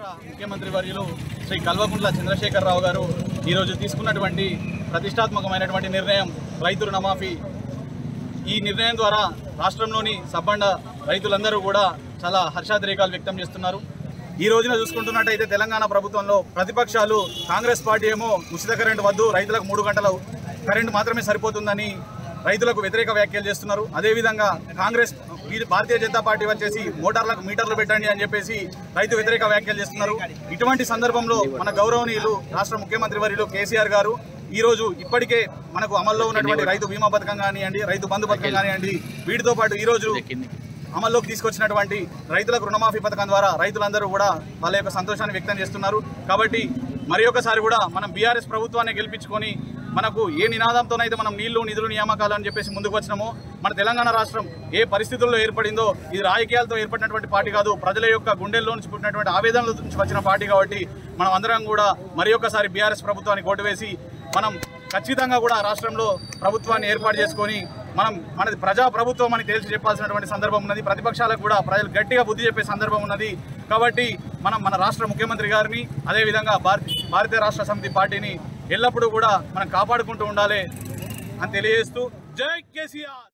రాష్ట్ర ముఖ్యమంత్రి వర్యులు శ్రీ కల్వకుంట్ల చంద్రశేఖరరావు గారు ఈరోజు తీసుకున్నటువంటి ప్రతిష్టాత్మకమైనటువంటి నిర్ణయం రైతు రుణమాఫీ ఈ నిర్ణయం ద్వారా రాష్ట్రంలోని సబ్బండ రైతులందరూ కూడా చాలా హర్షాతిరేకాలు వ్యక్తం చేస్తున్నారు ఈ రోజున చూసుకుంటున్నట్టయితే తెలంగాణ ప్రభుత్వంలో ప్రతిపక్షాలు కాంగ్రెస్ పార్టీ ఏమో ఉచిత కరెంటు వద్దు రైతులకు మూడు గంటల కరెంటు మాత్రమే సరిపోతుందని రైతులకు వ్యతిరేక వ్యాఖ్యలు చేస్తున్నారు అదేవిధంగా కాంగ్రెస్ ఈ భారతీయ జనతా పార్టీ వచ్చేసి మోటార్లకు మీటర్లు పెట్టండి అని చెప్పేసి రైతు వ్యతిరేక వ్యాఖ్యలు చేస్తున్నారు ఇటువంటి సందర్భంలో మన గౌరవనీయులు రాష్ట్ర ముఖ్యమంత్రి వర్యులు కేసీఆర్ గారు ఈ రోజు ఇప్పటికే మనకు అమల్లో ఉన్నటువంటి రైతు బీమా పథకం కానివ్వండి రైతు బంధు పథకం కానివ్వండి వీటితో పాటు ఈ రోజు అమల్లోకి తీసుకొచ్చినటువంటి రైతులకు రుణమాఫీ పథకం ద్వారా రైతులందరూ కూడా వాళ్ళ యొక్క సంతోషాన్ని వ్యక్తం చేస్తున్నారు కాబట్టి మరి ఒకసారి కూడా మనం బీఆర్ఎస్ ప్రభుత్వాన్ని గెలిపించుకొని మనకు ఏ నినాదంతోనైతే మనం నీళ్లు నిధులు నియామకాలు అని చెప్పేసి ముందుకు వచ్చినామో మన తెలంగాణ రాష్ట్రం ఏ పరిస్థితుల్లో ఏర్పడిందో ఇది రాజకీయాలతో ఏర్పడినటువంటి పార్టీ కాదు ప్రజల యొక్క గుండెల్లో నుంచి పుట్టినటువంటి ఆవేదనల నుంచి వచ్చిన పార్టీ కాబట్టి మనం అందరం కూడా మరి ఒకసారి బీఆర్ఎస్ ప్రభుత్వాన్ని ఓటు వేసి మనం ఖచ్చితంగా కూడా రాష్ట్రంలో ప్రభుత్వాన్ని ఏర్పాటు చేసుకొని మనం మనది ప్రజా ప్రభుత్వం అని తేల్చి చెప్పాల్సినటువంటి సందర్భం ఉన్నది ప్రతిపక్షాలకు కూడా ప్రజలు గట్టిగా బుద్ధి చెప్పే సందర్భం ఉన్నది కాబట్టి మనం మన రాష్ట్ర ముఖ్యమంత్రి గారిని అదేవిధంగా భారతీ భారతీయ రాష్ట్ర సమితి పార్టీని ఎల్లప్పుడూ కూడా మనం కాపాడుకుంటూ ఉండాలి అని తెలియజేస్తూ జై కేసీఆర్